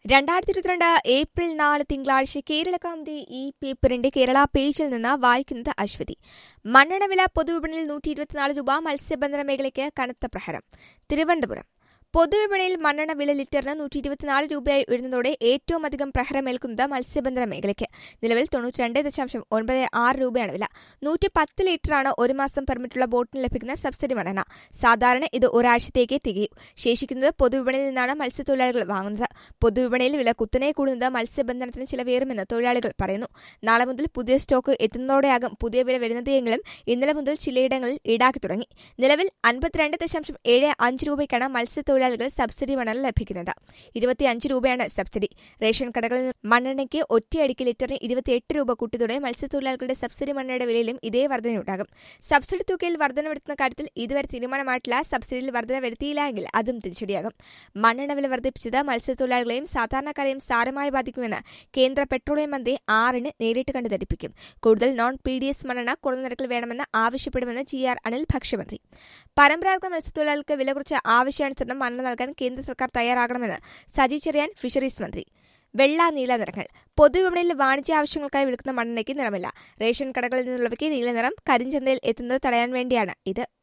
രണ്ടായിരത്തി ഇരുപത്തിരണ്ട് ഏപ്രിൽ നാല് തിങ്കളാഴ്ച കേരള കാന്തി ഈ പേപ്പറിന്റെ കേരള പേജിൽ നിന്ന് വായിക്കുന്നത് അശ്വതി മണ്ണെണ്ണ വില പൊതുവിപണിയിൽ നൂറ്റി ഇരുപത്തിനാല് രൂപ മത്സ്യബന്ധന മേഖലയ്ക്ക് കനത്ത പ്രഹരം തിരുവനന്തപുരം പൊതുവിപണിയിൽ മണ്ണെണ്ണ വില ലിറ്ററിന് നൂറ്റി ഇരുപത്തിനാല് രൂപയായി ഉയരുന്നതോടെ ഏറ്റവും അധികം പ്രഹരമേൽക്കുന്നത് മത്സ്യബന്ധന മേഖലയ്ക്ക് നിലവിൽ തൊണ്ണൂറ്റിരണ്ട് ദശാംശം ഒൻപത് ആറ് രൂപയാണ് വില നൂറ്റി പത്ത് ലിറ്ററാണ് ഒരു മാസം പെർമിറ്റുള്ള ബോട്ടിന് ലഭിക്കുന്ന സബ്സിഡി മണ്ണെണ്ണ സാധാരണ ഇത് ഒരാഴ്ചത്തേക്ക് തികയും ശേഷിക്കുന്നത് പൊതുവിപണിയിൽ നിന്നാണ് മത്സ്യത്തൊഴിലാളികൾ വാങ്ങുന്നത് പൊതുവിപണിയിൽ വില കുത്തനെ കൂടുന്നത് മത്സ്യബന്ധനത്തിന് ചിലവേറുമെന്ന് തൊഴിലാളികൾ പറയുന്നു നാളെ മുതൽ പുതിയ സ്റ്റോക്ക് എത്തുന്നതോടെയാകും പുതിയ വില വരുന്നതെങ്കിലും ഇന്നലെ മുതൽ ചിലയിടങ്ങളിൽ ഈടാക്കി തുടങ്ങി നിലവിൽ അൻപത്തിരണ്ട് ദശാംശം ഏഴ് അഞ്ച് രൂപയ്ക്കാണ് മത്സ്യത്തൊഴിലാളികൾ സബ്സിഡി മണ്ണെണ്ണ ലഭിക്കുന്നത് ഇരുപത്തിയഞ്ച് രൂപയാണ് സബ്സിഡി റേഷൻ കടകളിൽ നിന്ന് മണ്ണെണ്ണയ്ക്ക് ഒറ്റയടിക്ക് ലിറ്ററിന് ഇരുപത്തിയെട്ട് രൂപ കൂട്ടിയതോടെ മത്സ്യത്തൊഴിലാളികളുടെ സബ്സിഡി മണ്ണെണ്ണയുടെ വിലയിലും ഇതേ വർധനയുണ്ടാകും സബ്സിഡി തുകയിൽ വർധന വരുത്തുന്ന കാര്യത്തിൽ ഇതുവരെ തീരുമാനമായിട്ടില്ല സബ്സിഡിയിൽ വർധന വരുത്തിയില്ല എങ്കിൽ അതും തിരിച്ചടിയാകും മണ്ണെണ്ണ വില വർദ്ധിപ്പിച്ചത് മത്സ്യത്തൊഴിലാളികളെയും സാധാരണക്കാരെയും സാരമായി ബാധിക്കുമെന്ന് കേന്ദ്ര പെട്രോളിയം മന്ത്രി ആറിന് നേരിട്ട് കണ്ടു ധരിപ്പിക്കും കൂടുതൽ നോൺ പി ഡി എസ് മണ്ണെണ്ണ കുറഞ്ഞ നിരക്കിൽ വേണമെന്ന് ആവശ്യപ്പെടുമെന്ന് ജി ആർ അനിൽ ഭക്ഷ്യമന്ത്രി പരമ്പരാഗത മത്സ്യത്തൊഴിലാളികൾക്ക് വില കുറച്ച് ആവശ്യാനുസരണം മണ്ണെണ്ണ നൽകാൻ കേന്ദ്ര സർക്കാർ തയ്യാറാകണമെന്ന് സജി ചെറിയാൻ ഫിഷറീസ് മന്ത്രി വെള്ള നീല നിറങ്ങൾ പൊതുവിപണിയിൽ വാണിജ്യ ആവശ്യങ്ങൾക്കായി വിൽക്കുന്ന മണ്ണെണ്ണയ്ക്ക് നിറമില്ല റേഷൻ കടകളിൽ നിന്നുള്ളവയ്ക്ക് നീല നിറം കരിഞ്ചന്തയിൽ എത്തുന്നത് തടയാൻ വേണ്ടിയാണ് ഇത്